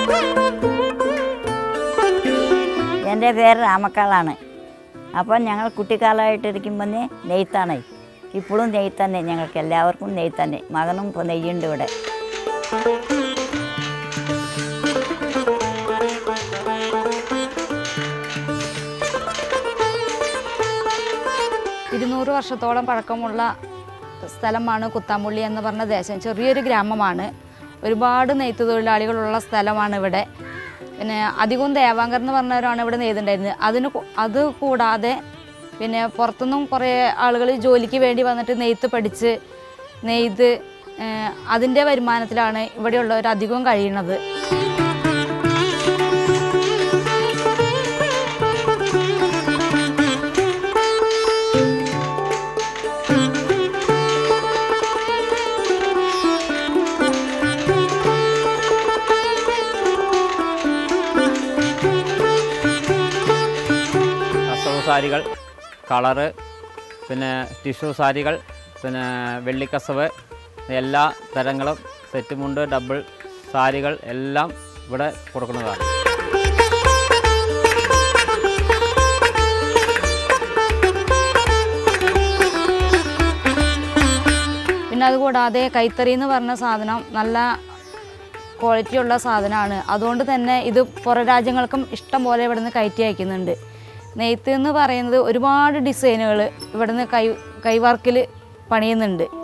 എൻ്റെ പേര് രാമക്കാളാണ് അപ്പം ഞങ്ങൾ കുട്ടിക്കാലമായിട്ടിരിക്കുമ്പോൾ നെയ്ത്താണ് ഇപ്പോഴും നെയ്ത്ത് തന്നെ ഞങ്ങൾക്ക് എല്ലാവർക്കും നെയ്ത്ത് തന്നെ മകനും ഇപ്പോൾ നെയ്യുണ്ട് ഇവിടെ ഇരുന്നൂറ് വർഷത്തോളം പഴക്കമുള്ള സ്ഥലമാണ് കുത്താമ്പുള്ളി എന്ന് പറഞ്ഞ ദേശം ചെറിയൊരു ഗ്രാമമാണ് ഒരുപാട് നെയ്ത്ത് തൊഴിലാളികളുള്ള സ്ഥലമാണ് ഇവിടെ പിന്നെ അധികവും ദേവാങ്കർ എന്ന് പറഞ്ഞവരാണ് ഇവിടെ നെയ്തുണ്ടായിരുന്നത് അതിന് കു- അത് കൂടാതെ പിന്നെ പുറത്തുനിന്നും കുറേ ആളുകൾ ജോലിക്ക് വേണ്ടി വന്നിട്ട് നെയ്ത്ത് പഠിച്ച് നെയ്ത് ഏഹ്, അതിൻ്റെ വരുമാനത്തിലാണ് ഇവിടെയുള്ളവർ അധികവും കഴിയുന്നത് കസവ് സാരികൾ കളറ് പിന്നെ ടിഷ്യൂ സാരികൾ പിന്നെ വെള്ളിക്കസവ് എല്ലാ തരങ്ങളും സെറ്റ് മുണ്ട് ഡബിൾ സാരികൾ എല്ലാം ഇവിടെ കൊടുക്കുന്നതാണ് പിന്നെ അതുകൂടാതെ കൈത്തറി എന്ന് പറഞ്ഞ സാധനം നല്ല ക്വാളിറ്റി ഉള്ള സാധനമാണ് അതുകൊണ്ട് തന്നെ ഇത് പുറം രാജ്യങ്ങൾക്കും ഇഷ്ടം പോലെ ഇവിടുന്ന് കയറ്റി അയക്കുന്നുണ്ട് നെയ്ത്ത് എന്ന് പറയുന്നത് ഒരുപാട് ഡിസൈനുകൾ ഇവിടുന്ന് കൈ കൈവർക്കിൽ പണിയുന്നുണ്ട്